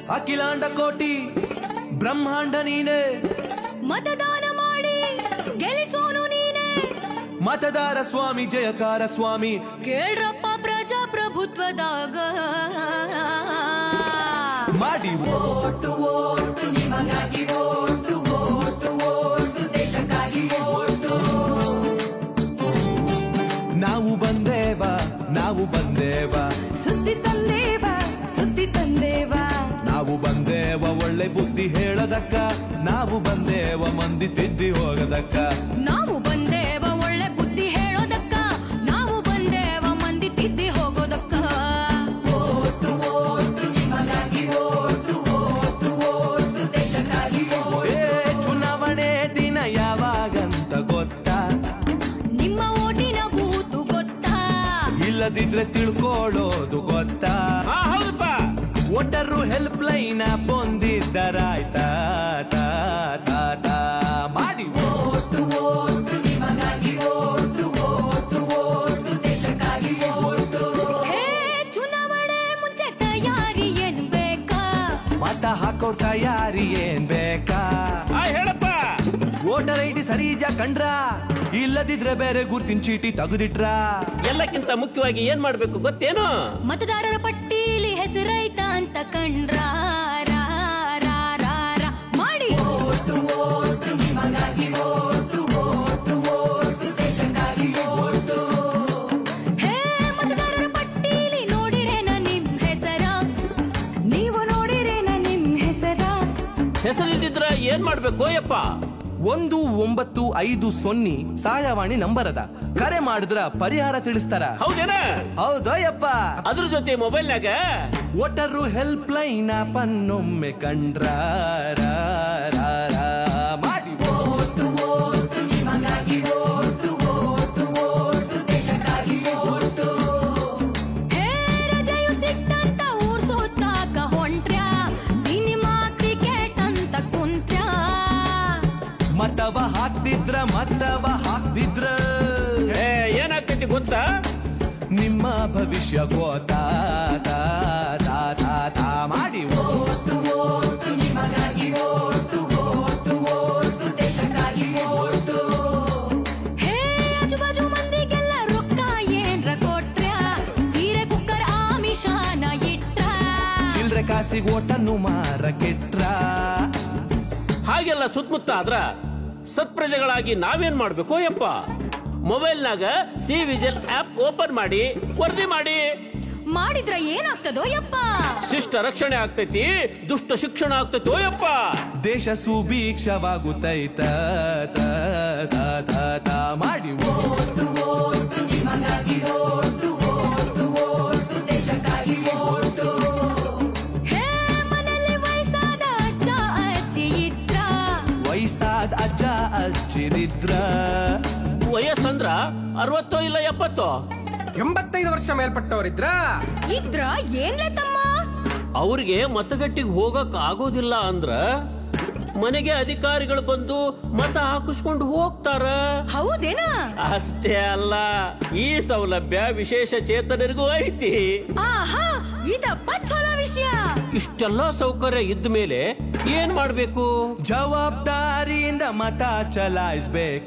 ಅಖಿಲಾಂಡ ಕೋಟಿ ಬ್ರಹ್ಮಾಂಡ ನೀನೆ ಮತದಾನ ಮಾಡಿ ಗೆಲ್ಲಿಸೋನು ನೀನೆ ಮತದಾರ ಸ್ವಾಮಿ ಜಯಕಾರ ಸ್ವಾಮಿ ಕೇಳ್ರಪ್ಪ ಪ್ರಜಾಪ್ರಭುತ್ವದಾಗ ಮಾಡಿ ಓಟು ಓಟು ನಿಮಗಾಗಿ ಓಟು ಓಟು ಓಟು ದೇಶಕ್ಕಾಗಿ ಓಟು ನಾವು ಬಂದೇವ ನಾವು ಬಂದೇವ ಸುದ್ದಿ ತಂದೇವ ಸುದ್ದಿ ತಂದೇವ ನಾವು ಬಂದೇವ ಒಳ್ಳೆ ಬುದ್ಧಿ ಹೇಳದಕ್ಕ ನಾವು ಬಂದೇವ ಮಂದಿ ತಿದ್ದಿ ಹೋಗದಕ್ಕ ನಾವು ಬಂದೇವ ಒಳ್ಳೆ ಬುದ್ಧಿ ಹೇಳೋದಕ್ಕ ನಾವು ಬಂದೇವ ಮಂದಿ ತಿದ್ದಿ ಹೋಗೋದಕ್ಕ ಓಟು ಓಟು ನಿಮಗಾಗಿ ಓಟು ಓಟು ಓಟು ದೇಶಕ್ಕಾಗಿ ಓಟು ಏ ಚುನಾವಣೆ ದಿನ ಯಾವಾಗಂತ ಗೊತ್ತಾ ನಿಮ್ಮ ಓಟಿನ ಬೂತು ಗೊತ್ತಾ ಇಲ್ಲದಿದ್ರೆ ತಿಳ್ಕೊಳ್ಳೋದು ಗೊತ್ತಾ ಹಾ ಹೌದಪ್ಪ ಒಟ್ಟರು ಹೆಲ್ಪ್ ಲೈನ್ ಹೊಂದಿದ್ದರಾಯ್ತಾ ತಾ ತಾ ತಾ ಮಾಡಿ ಓಟು ಓಟು ನಿಮಗಾಗಿ ಓಟು ಓಟು ಓಟು ದೇಶಕ್ಕಾಗಿ ಓಟು ಹೇ ಚುನಾವಣೆ ಮುಂಚೆ ತಯಾರಿ ಏನ್ ಬೇಕಾ ಮತ ಹಾಕೋರ್ ತಯಾರಿ ಏನ್ ಬೇಕಾ ಆ ಹೇಳಪ್ಪ ವೋಟರ್ ಐ ಡಿ ಸರಿ ಇದ್ಯಾ ಕಂಡ್ರ ಇಲ್ಲದಿದ್ರೆ ಬೇರೆ ಗುರ್ತಿನ ಚೀಟಿ ತೆಗೆದಿಟ್ರ ಎಲ್ಲಕ್ಕಿಂತ ಮುಖ್ಯವಾಗಿ ಏನ್ ಮಾಡ್ಬೇಕು ಗೊತ್ತೇನು ಮತದಾರರ ಪಟ್ಟೀಲಿ ಹೆಸರೈತ ಅಂತ ಕಂಡ್ರ ರಾ, ರಾ, ರಾ, ರಾ. ಮಾಡಿ ಓಟು ಓಟು ನಿಮಗಾಗಿ ಓಟು ಓಟು ಓಟು ದೇಶಕ್ಕಾಗಿ ಓಟು ಹೇ ಮತದಾರರ ಪಟ್ಟೀಲಿ ನೋಡಿರೇನ ನಿಮ್ ಹೆಸರ ನೀವು ನೋಡಿರೇನ ನಿಮ್ ಹೆಸರ ಹೆಸರಿಲ್ದಿದ್ರ ಏನ್ ಮಾಡ್ಬೇಕು ಯಪ್ಪ ಒಂದು ಒಂಬತ್ತು ಐದು ಸೊನ್ನೆ ಸಹಾಯವಾಣಿ ನಂಬರ್ ಅದ ಕರೆ ಮಾಡಿದ್ರ ಪರಿಹಾರ ತಿಳಿಸ್ತಾರ ಹೌದೇನ ಹೌದಯ್ಯಪ್ಪ ಅದ್ರ ಜೊತೆ ಮೊಬೈಲ್ನಾಗ ಒಟ್ಟರು ಹೆಲ್ಪ್ ಲೈನ್ ಪನ್ನೊಮ್ಮೆ ಕಂಡ್ರ ರಾ, ರಾ, ರಾ. ಮಾಡಿ ಓಟು ಓಟು ನಿಮಗಾಗಿ ಓಟು ಓಟು ಓಟು ದೇಶಕ್ಕಾಗಿ ಓಟು ಹೇ ರಜೆಯು ಸಿಕ್ತಂತ ಊರ್ ಸುತ್ತಾಕ ಹೊಂಟ್ರ್ಯಾ ಸಿನಿಮಾ ಕ್ರಿಕೆಟ್ ಅಂತ ಕುಂತ್ರ್ಯಾ ಮತವ ಹಾಕ್ತಿದ್ರ ಮತವ ಹಾಕ್ತಿದ್ರ ಏ, ಏನಾಗ್ತೈತಿ ಗೊತ್ತಾ ನಿಮ್ಮ ಭವಿಷ್ಯ ಗೋತಾ ತಾ, ತಾ, ತಾ, ತಾ. ಮಾಡಿ ಓಟು ಓಟು ನಿಮಗಾಗಿ ಓಟು ಓಟು ಓಟು ದೇಶಕ್ಕಾಗಿ ಓಟು ಹೇ ಆಜುಬಾಜು ಮಂದಿಗೆಲ್ಲ ರೊಕ್ಕ ಏನ್ರ ಕೊಟ್ರ್ಯಾ ಸೀರೆ ಕುಕ್ಕರ್ ಆಮಿಷಾನ ಇಟ್ರ ಚಿಲ್ರೆ ಕಾಸಿಗೆ ಓಟನ್ನು ಮಾರ ಕೆಟ್ರ ಹಾಗೆಲ್ಲ ಸುತ್ತಮುತ್ತ ಆದ್ರ ಸತ್ಪ್ರಜೆಗಳಾಗಿ ನಾವೇನ್ ಮಾಡ್ಬೇಕು ಯಪ್ಪ ಮೊಬೈಲ್ನಾಗ ಸಿ ವಿಜಿಲ್ ಆಪ್ ಓಪನ್ ಮಾಡಿ ವರದಿ ಮಾಡಿ ಮಾಡಿದ್ರ ಏನಾಗ್ತದೋ ಯಪ್ಪ ಶಿಷ್ಟ ರಕ್ಷಣೆ ಆಗ್ತೈತಿ ದುಷ್ಟ ಶಿಕ್ಷಣ ಆಗ್ತೈತೋ ಯಪ್ಪ ದೇಶ ಸುಭೀಕ್ಷವಾಗುತ್ತೈತ ತ, ತ, ತ, ತ. ಮಾಡಿ ಓಟು ಓಟು ನಿಮಗಾಗಿ ಓಟು ಓಟು ಓಟು ದೇಶಕ್ಕಾಗಿ ಓಟು ಹೇ ಮನೆಯಲ್ಲಿ ವಯಸ್ಸಾದ ಅಜ್ಜ ಅಜ್ಜಿ ಇದ್ರ ವಯಸ್ಸಾದ ಅಜ್ಜ ಅಜ್ಜಿದಿದ್ರ ವಯಸ್ಸಂದ್ರ ಅರವತ್ತೋ ಇಲ್ಲ ಎಪ್ಪತ್ತೋ ಎಂಬತ್ತೈದು ವರ್ಷ ಮೇಲ್ಪಟ್ಟವರಿದ್ರ ಇದ್ರ ಏನ್ಲೆ ತಮ್ಮ ಅವ್ರಿಗೆ ಮತಗಟ್ಟಿಗೆ ಹೋಗಕ್ ಆಗೋದಿಲ್ಲ ಅಂದ್ರ ಮನೆಗೆ ಅಧಿಕಾರಿಗಳು ಬಂದು ಮತ ಹಾಕಿಸ್ಕೊಂಡು ಹೋಗ್ತಾರ ಹೌದೇನಾ ಅಷ್ಟೇ ಅಲ್ಲ ಈ ಸೌಲಭ್ಯ ವಿಶೇಷ ಚೇತನರಿಗೂ ಐತಿ ಆಹಾ ಇದಪ್ಪ ಚಲೋ ವಿಷಯ ಇಷ್ಟೆಲ್ಲ ಸೌಕರ್ಯ ಇದ್ದ ಮೇಲೆ ಏನ್ ಮಾಡ್ಬೇಕು ಜವಾಬ್ದಾರಿಯಿಂದ ಮತ ಚಲಾಯಿಸ್ಬೇಕ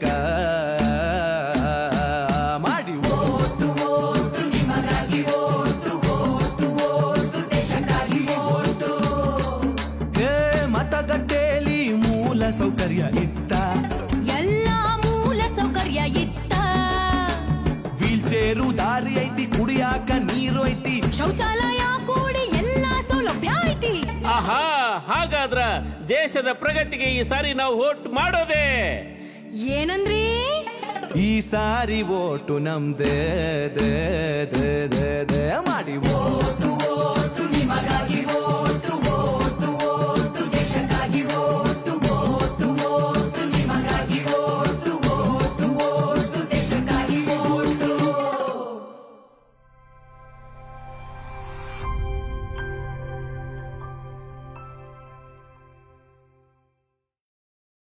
ಮಾಡಿ ಓಟು ಓಟು ನಿಮಗಾಗಿ ಓಟು ಓಟು ಓಟು ದೇಶಕ್ಕಾಗಿ ಓಟು ಏ ಮತಗಟ್ಟೆಯಲ್ಲಿ ಮೂಲ ಸೌಕರ್ಯ ಇತ್ತ ಎಲ್ಲಾ ಮೂಲ ಸೌಕರ್ಯ ಇತ್ತ ವೀಲ್ ಚೇರು ದಾರಿ ಐತಿ ಕುಡಿಯಾಕ ನೀರು ಐತಿ ಶೌಚಾಲಯ ಕೂಡಿ ಎಲ್ಲಾ ಸೌಲಭ್ಯ ಐತಿ ಆಹಾ ಹಾಗಾದ್ರ ದೇಶದ ಪ್ರಗತಿಗೆ ಈ ಸಾರಿ ನಾವು ವೋಟ್ ಮಾಡೋದೇ ಏನಂದ್ರಿ ಈ ಸಾರಿ ಓಟು ನಮ್ದೇ ದೇ ದೇ ದೇ ದೇ ಮಾಡಿ ಓಟು